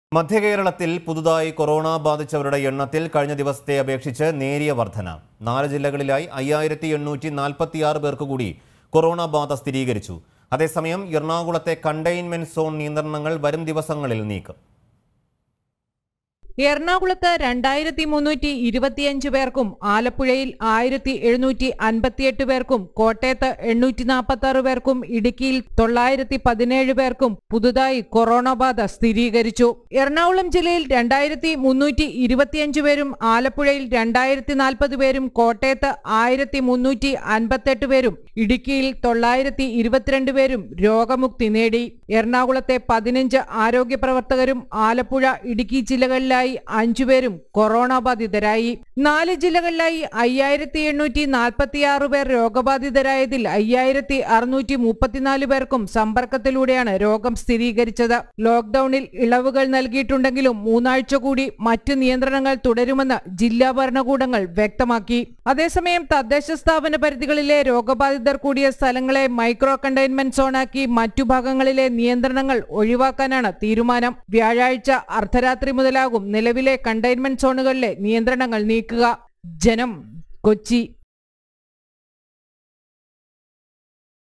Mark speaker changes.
Speaker 1: മധ്യകേരളത്തിൽ പുതുതായി കൊറോണ ബാധിച്ചവരുടെ എണ്ണത്തിൽ കഴിഞ്ഞ ദിവസത്തെ അപേക്ഷിച്ച് നേരിയ വർധന നാല് ജില്ലകളിലായി അയ്യായിരത്തി എണ്ണൂറ്റി നാൽപ്പത്തിയാറ് പേർക്ക് കൂടി കൊറോണ ബാധ സ്ഥിരീകരിച്ചു അതേസമയം എറണാകുളത്തെ കണ്ടെയ്ൻമെന്റ് സോൺ നിയന്ത്രണങ്ങൾ വരും ദിവസങ്ങളിൽ നീക്കും
Speaker 2: എറണാകുളത്ത് രണ്ടായിരത്തി മുന്നൂറ്റി ഇരുപത്തിയഞ്ച് പേർക്കും ആലപ്പുഴയിൽ ആയിരത്തി എഴുന്നൂറ്റി അൻപത്തിയെട്ട് പേർക്കും കോട്ടയത്ത് എണ്ണൂറ്റി നാൽപ്പത്തി ആറ് പേർക്കും ഇടുക്കിയിൽ തൊള്ളായിരത്തി പതിനേഴ് പേർക്കും പുതുതായി കൊറോണ ബാധ സ്ഥിരീകരിച്ചു എറണാകുളം ജില്ലയിൽ രണ്ടായിരത്തി മുന്നൂറ്റി ഇരുപത്തിയഞ്ച് പേരും ആലപ്പുഴയിൽ രണ്ടായിരത്തി നാൽപ്പത് പേരും കോട്ടയത്ത് ആയിരത്തി മുന്നൂറ്റി അൻപത്തെട്ട് പേരും ഇടുക്കിയിൽ തൊള്ളായിരത്തി ഇരുപത്തിരണ്ട് പേരും രോഗമുക്തി നേടി എറണാകുളത്തെ പതിനഞ്ച് ആരോഗ്യ പ്രവർത്തകരും ആലപ്പുഴ ഇടുക്കി ജില്ലകളിലായി അഞ്ചുപേരും കൊറോണ ബാധിതരായി നാല് ജില്ലകളിലായി അയ്യായിരത്തി എണ്ണൂറ്റി നാൽപ്പത്തിയാറ് പേർ രോഗബാധിതരായതിൽ അയ്യായിരത്തി അറുന്നൂറ്റി മുപ്പത്തിനാല് പേർക്കും സമ്പർക്കത്തിലൂടെയാണ് രോഗം സ്ഥിരീകരിച്ചത് ലോക്ഡൌണിൽ ഇളവുകൾ നൽകിയിട്ടുണ്ടെങ്കിലും മൂന്നാഴ്ച കൂടി മറ്റ് നിയന്ത്രണങ്ങൾ തുടരുമെന്ന് ജില്ലാ ഭരണകൂടങ്ങൾ വ്യക്തമാക്കി അതേസമയം തദ്ദേശ സ്ഥാപന പരിധികളിലെ രോഗബാധിതർ കൂടിയ സ്ഥലങ്ങളെ മൈക്രോ കണ്ടെയ്ൻമെന്റ് സോണാക്കി മറ്റു ഭാഗങ്ങളിലെ നിയന്ത്രണങ്ങൾ ഒഴിവാക്കാനാണ് തീരുമാനം വ്യാഴാഴ്ച അർദ്ധരാത്രി മുതലാകും നിലവിലെ കണ്ടെയ്ൻമെന്റ് സോണുകളിലെ നിയന്ത്രണങ്ങൾ നീക്കുക ജനം കൊച്ചി